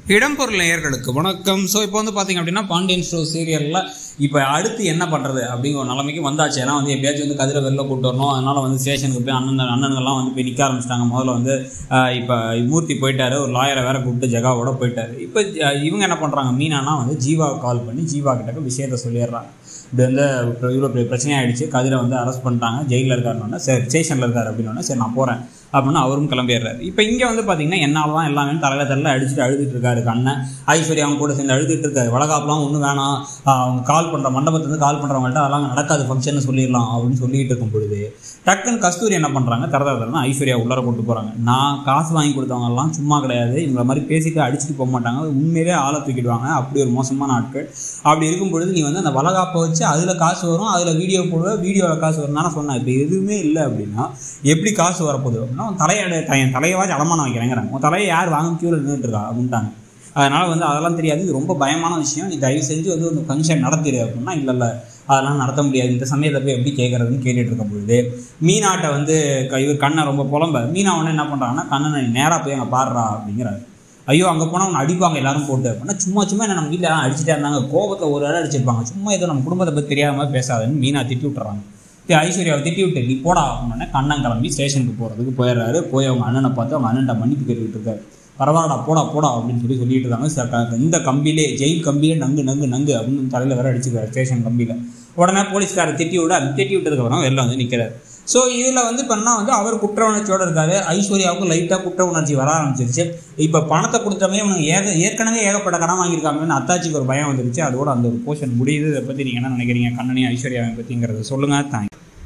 இடம்பொருள் நேயர்களுக்கு வணக்கம் ஸோ இப்போ வந்து பார்த்தீங்க அப்படின்னா பாண்டியன் ஷோ சீரியலில் இப்போ அடுத்து என்ன பண்ணுறது அப்படிங்கிற ஒரு நிலைமைக்கு வந்தாச்சு ஏன்னா வந்து எப்படியாச்சும் வந்து கதிரை வெளில கூட்டு வரணும் அதனால் வந்து ஸ்டேஷனுக்கு போய் அண்ணன் அண்ணன்கள்லாம் வந்து போய் நிற்க ஆரம்பிச்சிட்டாங்க முதல்ல வந்து ஆஹ், இப்போ மூர்த்தி போயிட்டாரு ஒரு லாயரை வேற கூப்பிட்டு ஜெகாவோட போயிட்டாரு இப்போ ஆஹ், இவங்க என்ன பண்ணுறாங்க மீனானா வந்து ஜீவா கால் பண்ணி ஜீவா கிட்ட விஷயத்த சொல்லிடுறாங்க இப்படி வந்து இவ்வளோ பெரிய பிரச்சனையாயிடுச்சு கதிரை வந்து அரெஸ்ட் பண்ணிட்டாங்க ஜெயிலில் இருக்காருன்னு சரி ஸ்டேஷனில் இருக்காரு அப்படின்னு சரி நான் போகிறேன் அப்படின்னு அவரும் கிளம்பிடுறாரு இப்போ இங்கே வந்து பார்த்தீங்கன்னா என்னால் தான் எல்லாமே தலையில தலையில அடிச்சுட்டு அழுதுட்டு இருக்காரு கண்ணன் ஐஸ்வர்யா அவங்க கூட சேர்ந்து அழுதுட்டு இருக்காரு வளகாப்புலாம் ஒன்றும் வேணாம் ஆஹ் அவங்க கால் பண்ணுற மண்டபத்துலேருந்து கால் பண்ணுறவங்கள்ட்ட அதெல்லாம் அங்க நடக்காது ஃபங்க்ஷன் சொல்லிடலாம் அப்படின்னு சொல்லிட்டு இருக்கும் பொழுது டக்குன்னு கஸ்தூரி என்ன பண்ணுறாங்க தரதா தரதான் ஐஸ்வர்யா உள்ளார கொண்டு போகிறாங்க நான் காசு வாங்கி கொடுத்தவங்கலாம் சும்மா கிடையாது இவங்கள மாதிரி பேசிட்டு அடிச்சுட்டு போக மாட்டாங்க உண்மையிலே ஆளை தூக்கிடுவாங்க அப்படி ஒரு மோசமான ஆட்கள் அப்படி இருக்கும் பொழுது நீ வந்து அந்த வளகாப்பை வச்சு அதில் காசு வரும் அதில் வீடியோ போடுவ வீடியோவில் காசு வரும் தானே சொன்னேன் இப்போ எதுவுமே இல்லை அப்படின்னா எப்படி காசு வரப்போகுது அப்படின்னா உன் தலையோட என் தலையவாச்சும் அடமானம் வைக்கிறேங்கிறாங்க உன் தலையை யார் வாங்க கியூவில் நின்றுட்டு இருக்கா அப்படின்ட்டாங்க அதனால் வந்து அதெல்லாம் தெரியாது இது ரொம்ப பயமான விஷயம் நீ தயவு செஞ்சு வந்து ஒரு ஃபங்க்ஷன் நடத்திடு அப்படின்னா இல்லை இல்லை அதெல்லாம் நடத்த முடியாது இந்த சமயத்தை போய் எப்படி கேட்குறதுன்னு கேட்டுட்டு இருக்கும் பொழுது மீனாட்டை வந்து க- இவர் கண்ணை ரொம்ப புலம்ப மீனா உடனே என்ன பண்ணுறாங்கன்னா கண்ணனை நேராக போய் அங்கே பாடுறா அப்படிங்கிறாரு ஐயோ அங்கே போனால் அவனை அடிப்பாங்க எல்லாரும் போட்டு அப்படின்னா சும்மா சும்மா என்ன நம்ம வீட்டில் அடிச்சுட்டே இருந்தாங்க கோபத்தில் ஒரு இடம் அடிச்சிருப்பாங்க சும்மா ஏதோ நம்ம குடும்பத்தை பற்றி தெரியாத மாதிரி பேசாதுன்னு மீனா திட்டி விட்டுறாங்க சரி, ஐஸ்வர்யாவை திட்டி விட்டு நீ போடா அப்படின்னே கண்ணன் கிளம்பி ஸ்டேஷனுக்கு போகிறதுக்கு போயிடுறாரு போய் அவங்க அண்ணனை பார்த்து அவங்க அண்ணன்ட்ட மன்னிப்பு கேட்டுக்கிட்டு இருக்காரு பரவாயில்லடா போடா போடா அப்படின்னு சொல்லி சொல்லிட்டு இருக்காங்க ச- க- இந்த கம்பியிலே ஜெயில் கம்பியிலே நங்கு நங்கு நங்கு அப்படின்னு தலையில் வேற அடிச்சுக்கிறாரு ஸ்டேஷன் கம்பியில் உடனே போலீஸ்காரர் திட்டி விட அது திட்டி விட்டதுக்கு அப்புறம் வெளில வந்து நிற்கிறாரு ஸோ இதில் வந்து பண்ணால் வந்து அவர் குற்ற உணர்ச்சியோட இருக்காரு ஐஸ்வர்யாவுக்கும் லைட்டாக குற்ற உணர்ச்சி வர ஆரம்பிச்சிருச்சு இப்போ பணத்தை கொடுத்தமே இவனுக்கு ஏக ஏற்கனவே ஏகப்பட்ட கடன் வாங்கியிருக்காங்கன்னு அத்தாச்சிக்கு ஒரு பயம் வந்துருச்சு அதோட அந்த ஒரு போர்ஷன் முடியுது இதை பற்றி நீங்கள் என்ன நினைக்கிறீங்க கண்ணனி ஐஸ்வர்யாவை பற்றிங்கிறத சொல்லுங்கள் தேங்க்ஸ்